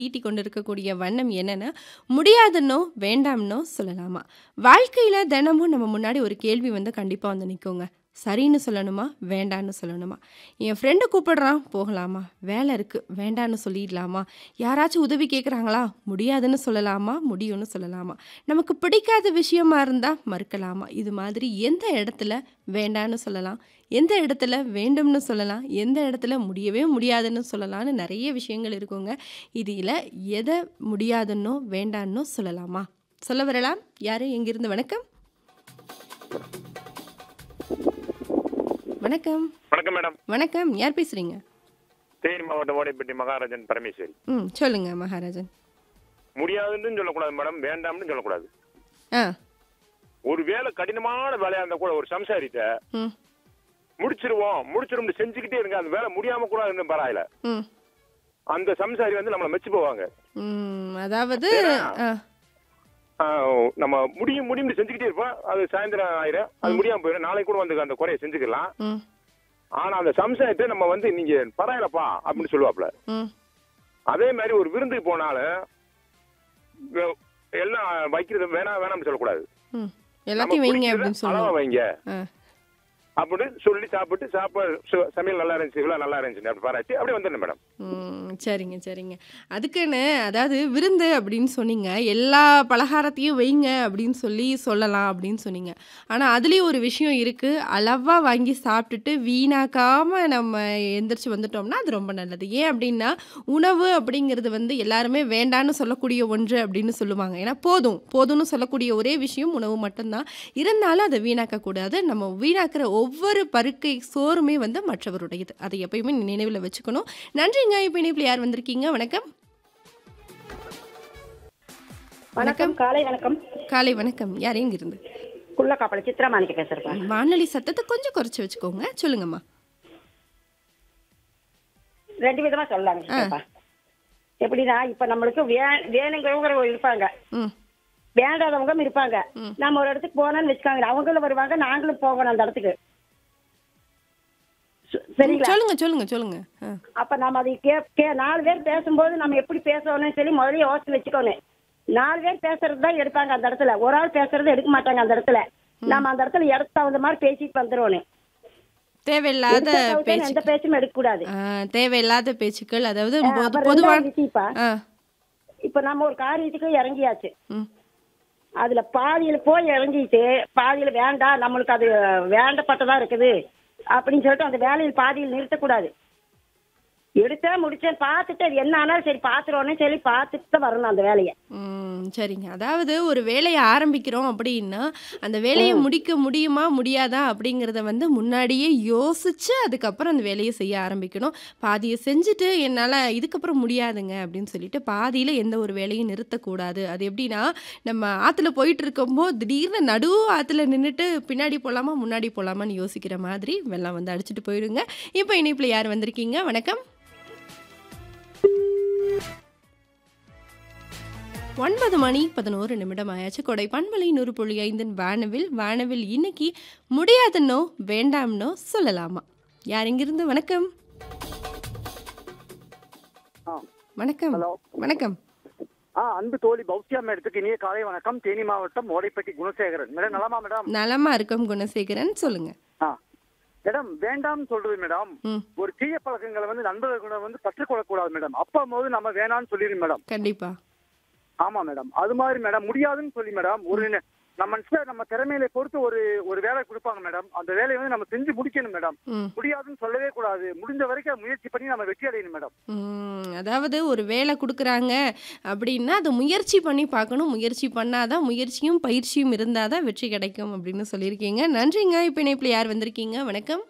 ஈட்டிக் கொண்டிருக்கக்கூடிய வண்ணம் என்னன்னா, முடியாதுன்னோ, வேண்டாம்னோ சொல்லலாமா? வாழ்க்கையில தினமும் நம்ம முன்னாடி ஒரு கேள்வி வந்து கண்டிப்பா வந்து நிக்குங்க. சரின்னு சொல்லணுமா? வேண்டான்னு சொல்லணுமா? என் ஃப்ரெண்டு கூப்பிடுறான் போகலாமா? வேலை இருக்கு வேண்டான்னு சொல்லிடலாமா? யாராச்சும் உதவி கேட்குறாங்களா? முடியாதுன்னு சொல்லலாமா? முடியும்னு சொல்லலாமா? நமக்கு பிடிக்காத விஷயமா இருந்தா மறுக்கலாமா? இது மாதிரி எந்த இடத்துல வேண்டான்னு சொல்லலாம்? எந்த இடத்துல வேண்டும்னு சொல்லலாம்? எந்த இடத்துல முடியவே முடியாதுன்னு சொல்லலாம்னு நெறைய விஷயங்கள் இருக்குங்க. இதில எத முடியாதுன்னோ, வேண்டான்னோ சொல்லலாமா? சொல்ல வரலாம். யாரு? எங்கிருந்து? வணக்கம். வணக்கம். வணக்கம் மேடம். வணக்கம். யார் பேசுறீங்க? தேனி மாவட்டம் ஓடைப்பட்டி மகாராஜன் பரமேஸ்வரி. ம். சொல்லுங்க மகாராஜன். முடியாதுன்னு சொல்லக்கூடாது மேடம். வேண்டாம்னு சொல்லக்கூடாது. ஆ. ஒரு வேலை கடினமான வேலையா இருந்தா கூட ஒரு சம்சாரிட்ட ம். முடிச்சிருவோம் முடிச்சிரும்னு செஞ்சுக்கிட்டே இருங்க அந்த வேலை முடியாம கூட இருந்தா பரவாயில்ல. ம். அந்த சம்சாரி வந்து நம்மள மெச்சு போவாங்க. ம். அதாவது ஏன்னா, ஆ. ஆ, நம்ம முடியும் முடியும்னு செஞ்சுக்கிட்டே இருப்போம். அது சாயந்தரம் ஆயிரும். அது ம். முடியாம போயிடும். நாளைக்கு கூட வந்து அந்த குறைய செஞ்சுக்கலாம். ம். ஆனா அந்த சம்சாரத்தை நம்ம வந்து நீங்க பரவாயில்லப்பா அப்படின்னு சொல்லுவாப்ல. ம். அதே மாதிரி ஒரு விருந்துக்கு போனாலும் வே- எல்லாம் வைக்கிறது வேணாம் வேணாம்னு சொல்லக்கூடாது. ம். நம்ம எல்லாத்தையும் வைங்க பிடிக்கிறத அப்படின்னு அளவா சொல்லணும். வைங்க. ஆ. அப்படின்னு சொல்லி சாப்பிட்டு சாப்பாடு சு- சமையல் நல்லா இருந்துச்சு இவ்வளவு நல்லா இருந்துச்சு அப்படி பாராட்டி அப்படியே வந்துடணும் மேடம் ம். சரிங்க, சரிங்க. அதுக்குன்னு அதாவது விருந்து அப்படின்னு சொன்னீங்க. எல்லா பலகாரத்தையும் வைங்க அப்படின்னு சொல்லி சொல்லலாம் அப்படின்னு சொன்னீங்க. ஆனா, அதுலயும் ஒரு விஷயம் இருக்கு. அளவா வாங்கி சாப்பிட்டுட்டு வீணாக்காம நம்ம எந்திரிச்சு வந்துட்டோம்னா, அது ரொம்ப நல்லது. ஏன் அப்படின்னா, உணவு அப்படிங்கிறது வந்து எல்லாருமே வேண்டான்னு சொல்லக்கூடிய ஒன்று அப்படின்னு சொல்லுவாங்க. ஏன்னா போதும், போதும்னு சொல்லக்கூடிய ஒரே விஷயம் உணவு மட்டும்தான். இருந்தாலும் அத வீணாக்கக்கூடாது. நம்ம வீணாக்குற ஒவ்வொரு பருக்கை சோறுமே வந்து மற்றவருடையது. அதை எப்பயுமே நினைவுல வச்சுக்கணும். நன்றிங்க. இப்ப இணைப்பில யார் வந்திருக்கீங்க? வணக்கம். வணக்கம் காலை வணக்கம் காலை வணக்கம். யார் எங்கிருந்து? குள்ளக்காப்பள சித்ரா மாணிக்க பேசுறப்பா வானொலி சத்தத்தை கொஞ்சம் குறைச்சு வச்சுக்கோங்க. சொல்லுங்கம்மா. ரெண்டு விதமா சொல்லலாங்க ஆ. சித்தப்பா எப்படின்னா இப்ப நம்மளுக்கு வே வேணுங்கிறவங்க இருப்பாங்க ம். வேண்டாதவங்க இருப்பாங்க ம். நம்ம ஒரு இடத்துக்கு போனோம்னு வச்சுக்காங்க அவங்களும் வருவாங்க நாங்களும் போகணும் அந்த இடத்துக்கு சு- ம். சரிங்களா சொல்லுங்க, சொல்லுங்க, சொல்லுங்க. ஆ. அப்ப நம்ம அதை கே கே நாலு பேர் பேசும்போது நம்ம எப்படி பேசணும்னு சொல்லி முதல்ல யோசிச்சு வச்சுக்கோணும் நாலு பேர் பேசுறது தான் எடுப்பாங்க அந்த இடத்துல ஒரு ஆள் பேசுறது எடுக்க மாட்டாங்க அந்த இடத்துல நம்ம அந்த இடத்துல இடத்து தகுந்த மாதிரி பேசிட்டு வந்துருவோம் தேவையில்லாத எடுத்த கவுத்தன் பேச்சு எந்த பேச்சும் எடுக்க கூடாது ஆ, தேவையில்லாத பேச்சுக்கள் அதாவது பொது அப்புறம் பொதுவான ரெண்டாவது விஷயம்ப்பா ஆ. இப்ப நம்ம ஒரு காரியத்துக்கு இறங்கியாச்சு ம். அதுல பாதியில போய் இறங்கிட்டு பாதியில வேண்டாம் நம்மளுக்கு அது வேண்டப்பட்டதா இருக்குது அப்படின்னு சொல்லிட்டு அந்த வேலையில் பாதியில் நிறுத்தக்கூடாது எடுத்தேன் முடிச்சேன் பார்த்துட்டு அது என்ன ஆனாலும் சரி பார்த்துருவோன்னு சொல்லி பார்த்துட்டு தான் வரணும் அந்த வேலையை ம், சரிங்க. அதாவது ஒரு வேலைய ஆரம்பிக்கிறோம் அப்படின்னா, அந்த வேலைய முடிக்க முடியுமா? முடியாதா? அப்படிங்கிறத வந்து முன்னாடியே யோசிச்சு, அதுக்கப்புறம் அந்த வேலைய செய்ய ஆரம்பிக்கணும். பாதிய செஞ்சுட்டு, என்னால இதுக்கப்புறம் முடியாதுங்க அப்படின்னு சொல்லிட்டு, பாதியில எந்த ஒரு வேலையும் நிறுத்தக்கூடாது. அது எப்படின்னா, நம்ம ஆத்துல போயிட்டு இருக்கும்போது, திடீர்னு நடு ஆத்துல நின்னுட்டு, பின்னாடி போலாமா? முன்னாடி போலாமான்னு யோசிக்கிற மாதிரி வெள்ளம் வந்து அடிச்சுட்டு போயிடுங்க. இப்ப இணைப்பில யார் வந்திருக்கீங்க? வணக்கம். 9 மணி 11 நிமிடம் ஆயாச்சு. கொடை பண்பலை 100.5 வானவில் வானவில் இன்னைக்கு முடியாதுன்னோ, வேண்டாம்னோ சொல்லலாமா? யார் எங்கிருந்து? வணக்கம். ஆ, வணக்கம். ஹலோ வணக்கம். ஆ அன்பு தோழி பௌத்தியா மேடத்துக்கு இனிய காலை வணக்கம் தேனி மாவட்டம் ஓடைப்பட்டி குணசேகரன் மேடம் நலமா மேடம் நலமா இருக்கும் குணசேகரன். சொல்லுங்க. ஆ மேடம் வேண்டாம்னு சொல்றது மேடம் ம். ஒரு தீய பழக்கங்களை வந்து நண்பர்கள் வந்து கற்றுக்கொள்ளக்கூடாது மேடம் அப்பா போது நம்ம வேணாம்னு சொல்லிடு மேடம் கண்டிப்பா. ஆமா மேடம் அது மாதிரி மேடம் முடியாதுன்னு சொல்லி மேடம் ஒரு நெ- நம்ம மனுஷன் நம்ம திறமையில பொறுத்து ஒரு ஒரு வேலை கொடுப்பாங்க மேடம் அந்த வேலையை வந்து நம்ம செஞ்சு முடிக்கணும் மேடம் ம். முடியாதுன்னு சொல்லவே கூடாது முடிஞ்ச வரைக்கும் முயற்சி பண்ணி நம்ம வெற்றி அடையணும் மேடம் ம். அதாவது ஒரு வேலை குடுக்குறாங்க அப்படின்னா, அத முயற்சி பண்ணி பார்க்கணும். முயற்சி பண்ணாதான் முயற்சியும், பயிற்சியும் இருந்தா தான் வெற்றி கிடைக்கும் அப்படின்னு சொல்லியிருக்கீங்க. நன்றிங்க. இப்ப இணைப்பில யார் வந்திருக்கீங்க? வணக்கம்.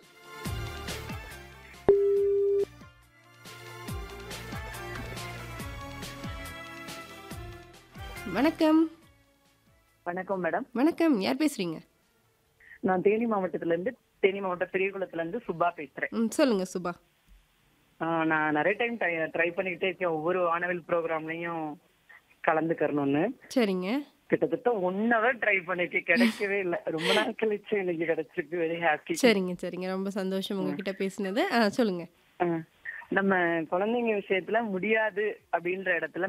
வணக்கம். வணக்கம் மேடம் வணக்கம். யார் பேசுறீங்க? நான் தேனி மாவட்டத்துல இருந்து தேனி மாவட்டம் பெரியகுளத்துல இருந்து சுபா பேசுறேன் ம். சொல்லுங்க சுபா. ஆ, நான் நிறைய டைம் ட்ரை பண்ணிக்கிட்டே இருக்கேன் ஒவ்வொரு வானவில் ப்ரோக்ராம்லயும் கலந்துக்கறணும்னு சரிங்க. கிட்டத்தட்ட ஒன் ஹவர் ட்ரை பண்ணிருக்கேன் கிடைக்கவே இல்ல ரொம்ப நாள் கழிச்சு எனக்கு கிடைச்சிருக்கு வெரி ஹாப்பி சரிங்க, சரிங்க. ரொம்ப சந்தோஷம் உங்ககிட்ட பேசினது. ஆ சொல்லுங்க. நம்ம குழந்தைங்க விஷயத்துல முடியாது அப்படின்ற இடத்துல